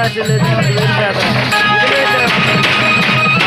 காய்ச்சல் இருக்கு, வெறும் பேசுறேன். இதுலயே இருக்கிற-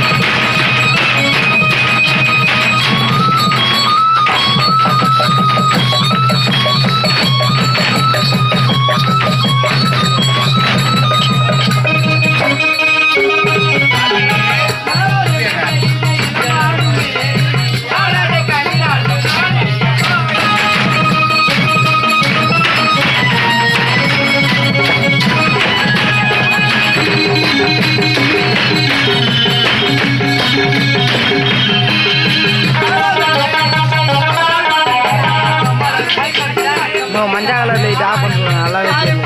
இன்னும் மஞ்சள் கலர் லைட் ஆஃப் பண்ணுறேன் நல்லாவே தெரியும்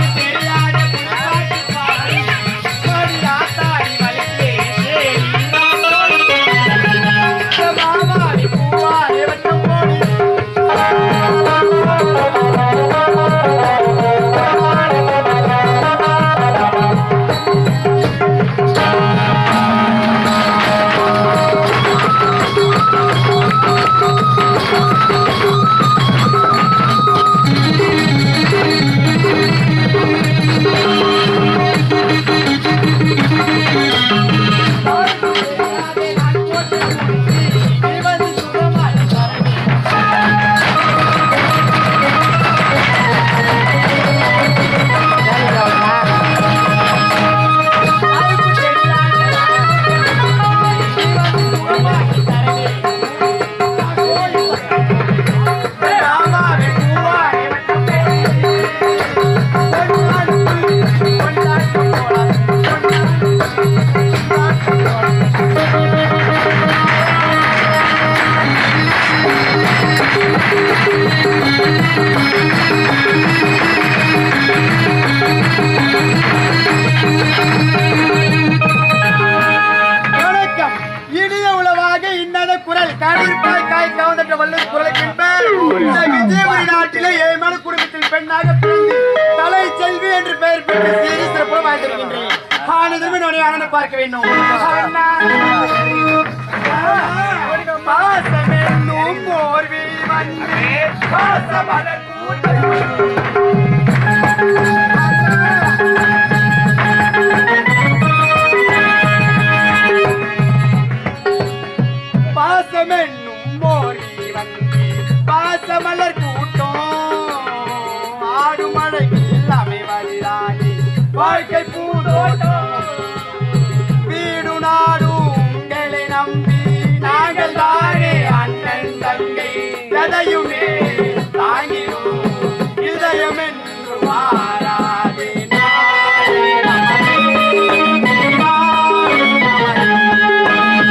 வணக்கம் இனிய உளவாக இன்னத குரல் கடிப்பாய் காய் கவர்ந்த வல்லூர் குரலுக்கின் பேர் இந்த விஜயபுரி நாட்டிலே ஏழ்மையான குடும்பத்தில் பெண்ணாக பிறந்து தலை செல்வி என்று பெயர் பெற்று சீரி சிறப்பாக வாழ்ந்திருக்கின்றேன் ஆனதும் என்னுடைய ஆனந்தம் பார்க்க வேண்டும் அண்ணா. பாசமென்னும் போர்வி வந்து பாசமலர் கூட்டம் பாசமென்னும் மோரி வந்து பாசமலர் கூட்டம் ஆடுமழை எல்லாமே வருதானே வாழ்க்கை பூதோட்டம் வீடு நாடும் உங்களை நம்பி நாங்கள் தானே அண்ணன் தங்கை எதையுமே தாங்கிடும் இதயம் என்று மாறாதே நாளே நமதே. நாளே நமதே.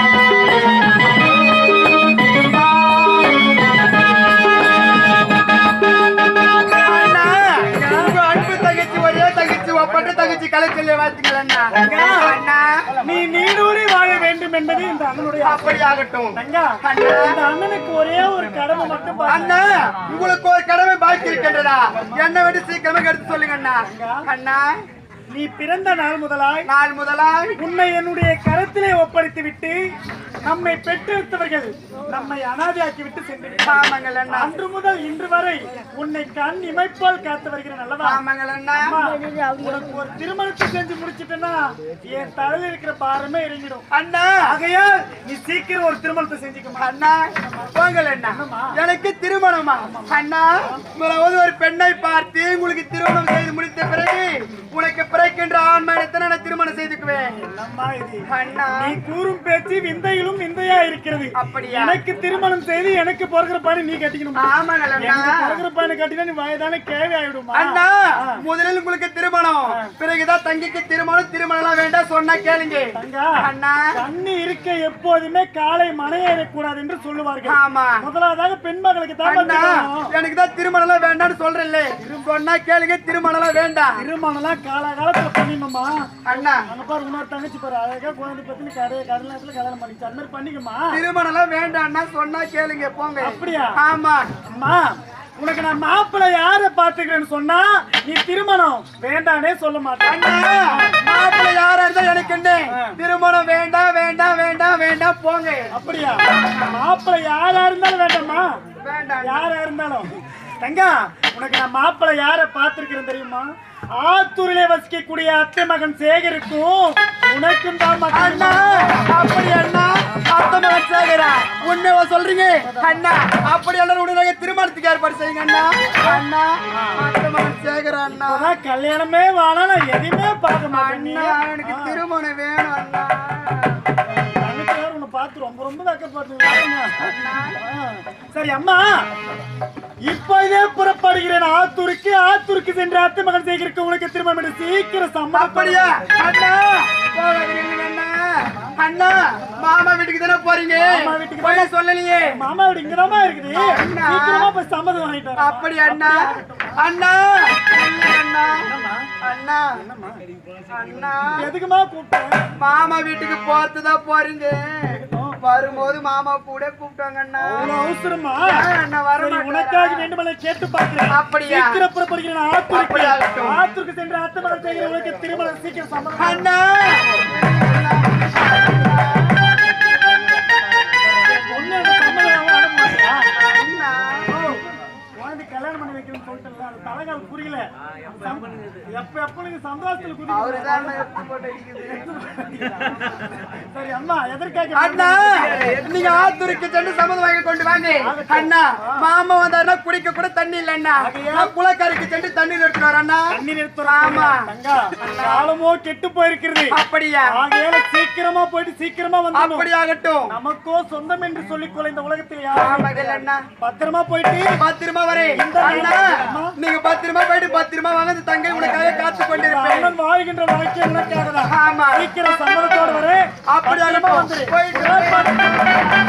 அண்ணா, உங்க அன்பு தங்கச்சி ஒரே தங்கச்சி ஒப்பற்ற தங்கச்சி கலைச்சொல்லை வாழ்த்துக்கள் அண்ணா அண்ணா நீ நீடூழி வாழ வேண்டும் என்பது இந்த அண்ணனுடைய ஆசை. அப்படி ஆகட்டும் தங்கா அண்ணா. இந்த அண்ணனுக்கு ஒரே ஒரு கடமை மட்டும் பாரு. அண்ணா உங்களுக்கு ஒரு கடமை பாக்கி இருக்கின்றதா என்னை விட்டு சீக்கிரமா எடுத்து சொல்லுங்க அண்ணா அண்ணா நீ பிறந்த நாள் முதலாய் நாள் முதலாய் உன்னை என்னுடைய கரத்திலே ஒப்படைத்து விட்டு நம்மை பெற்றெடுத்தவர்கள் நம்மை அனாதையாக்கி விட்டு சென்று ஆமாங்கள் அண்ணா அன்று முதல் இன்று வரை உன்னை கண் இமைப்பால் காத்து வருகிறேன் அல்லவா ஆமாங்கள் அண்ணா அம்மா, உனக்கு ஒரு திருமணத்தை செஞ்சு முடிச்சிட்டேன்னா என் தலையில இருக்கிற பாரமே இறங்கிடும் அண்ணா ஆகையால் நீ சீக்கிரம் ஒரு திருமணத்தை செஞ்சுக்கமா அண்ணா போங்கள் அண்ணா எனக்கு திருமணமா அண்ணா முதலாவது ஒரு பெண்ணை பார்த்து உங்களுக்கு திருமணம் செய்து முடித்த பிறகு உனக்கு பிறக்கின்ற ஆண்மனத்தை நான் திருமணம் செய்துக்குவேன் என்னம்மா இது அண்ணா நீ கூறும் பேச்சு விந்தையிலும் விந்தையா இருக்கிறது அப்படியா? எனக்கு திருமணம் செய்து எனக்கு பிறகுற பாடு நீ கட்டிக்கணும் ஆமாங்கள் அண்ணா எனக்கு பிறகுற பாடு கட்டினா நீ வயதான கேள்வி ஆயிடுமா அண்ணா முதலில் உங்களுக்கு திருமணம் பிறகுதான் தங்கிக்கு திருமணம் திருமணம் எல்லாம் வேண்டாம் சொன்னா கேளுங்க தங்கா அண்ணா தண்ணி இருக்க எப்போதுமே காலை மனையேறக்கூடாது என்று சொல்லுவார்கள் ஆமா முதலாவதாக பெண் மகளுக்கு தான் அண்ணா எனக்கு தான் திருமணம் எல்லாம் வேண்டாம்னு சொல்றேன்ல சொன்னா கேளுங்க திருமணம் எல்லாம் வேண்டாம் திருமணம்லாம் காலகாலத்துல பண்ணிடணுமா அண்ணா அங்க பாரு இன்னொரு தங்கச்சி பாரு அழகா குழந்தை பத்தி கடை கடல் நேரத்துல கல்யாணம் பண்ணிச்சு அந்த மாதிரி பண்ணிக்கமா திருமணம் எல்லாம் வேண்டாம்னா சொன்னா கேளுங்க போங்க அப்படியா? ஆமா அம்மா உனக்கு நான் மாப்பிள்ளை யார பாத்துக்கிறேன்னு சொன்னா நீ திருமணம் வேண்டானே சொல்ல மாட்டேன் அண்ணா மாப்பிள்ளை யாரா இருந்தா எனக்கு என்ன திருமணம் வேண்டாம் வேண்டாம் வேண்டாம் வேண்டாம் போங்க அப்படியா மாப்பிள்ளை யாரா இருந்தாலும் வேண்டாமா வேண்டாம் யாரா இருந்தாலும் தங்கா உனக்கு நான் மாப்பிள்ளை யார பாத்திருக்கிறேன் தெரியுமா ஆத்தூரிலே வசிக்கக்கூடிய அத்தை மகன் சேகருக்கும் உனக்கும் தான் மகன் அண்ணா அப்படி அண்ணா அத்தை மகன் சேகரா உண்மையா சொல்றீங்க அண்ணா அப்படி எல்லாரும் உடனே திருமணத்துக்கு ஏற்பாடு செய்யுங்க அண்ணா அண்ணா அத்தை மகன் சேகரா அண்ணா அதான் கல்யாணமே வேணா நான் எதையுமே பார்க்க மாட்டேன் நீ அண்ணா எனக்கு திருமணம் வேணும் அண்ணா தங்கச்சி வேற உன்னை பார்த்து ரொம்ப ரொம்ப வெக்கப்படுது சரி அம்மா இப்ப இதே புறப்படுகிறேன் ஆத்தூருக்கு ஆத்தூருக்கு சென்று அத்தை மகன் சேகருக்கு உனக்கு திருமணம் பண்ணி சீக்கிரம் சம்மதம் அப்படியா அண்ணா போகாதீங்க அண்ணா அண்ணா மாமா வீட்டுக்கு தானே போறீங்க மாமா வீட்டுக்கு போய் சொல்லலையே மாமா வீடு இங்கதாம்மா இருக்குது சீக்கிரமா போய் சம்மதம் வாங்கிட்டு வரேன். அப்படி அண்ணா அண்ணா இல்லை அண்ணா அண்ணா அண்ணா எதுக்குமா கூப்பிட்டேன் மாமா வீட்டுக்கு போறதுதான் போறீங்க வரும்போது மாமா கூட கூப்பிட்டாங்க அண்ணா அவ்வளவு அவசரமா அண்ணா வர சரி, உனக்காக வேண்டுமென கேட்டு பார்க்கிறேன் அப்படியா? சீக்கிரம் புறப்படுகிறேன் ஆத்தூருக்கு அப்படியாகட்டும். ஆத்தூருக்கு சென்று அத்தை மகன் சேகர் உனக்கு திருமணம் சீக்கிரம் சம்மதம் அண்ணா ஒண்ணு அந்த சம்மதம் வாங்க மாட்டியா அண்ணா குழந்தை கல்யாணம் பண்ணி வைக்கணும்னு சொல்லிட்டு அந்த தலைகால் புரியல சம்- எப்ப எப்ப நீங்க சந்தோஷத்துல குதிக்க அவருதான் எடுத்து போட்டு அடிக்குது சரி அம்மா எதற்காக அண்ணா நீங்க ஆத்தூருக்கு சென்று சம்மதம் வாங்கி கொண்டு வாங்க அண்ணா மாமா வந்தாருன்னா குடிக்க கூட தண்ணி இல்ல அண்ணா நான் குளக்கரைக்கு சென்று தண்ணீர் எடுத்துட்டு வரேன் அண்ணா தண்ணி நிறுத்துறோம் ஆமா. தங்கா காலமோ கெட்டு போயிருக்கிறது அப்படியா ஆகையால சீக்கிரமா போயிட்டு சீக்கிரமா வந்து அப்படி ஆகட்டும் நமக்கோ சொந்தம் என்று சொல்லிக்கொள்ள இந்த உலகத்தில் யாரும் ஆமாங்கள் அண்ணா பத்திரமா போயிட்டு பத்திரமா வரேன் அண்ணா நீங்க பத்திரமா போயிட்டு பத்திரமா வாங்க இந்த தங்கை உனக்காக காத்து கொண்டிருப்பேன் அண்ணன் வாழ்கின்ற வாழ்க்கை உனக்காக தான் ஆமா சீக்கிரம் சம்மதத்தோடு வர அப்படி ஆகட்டும் போயிட்டு வரேன்.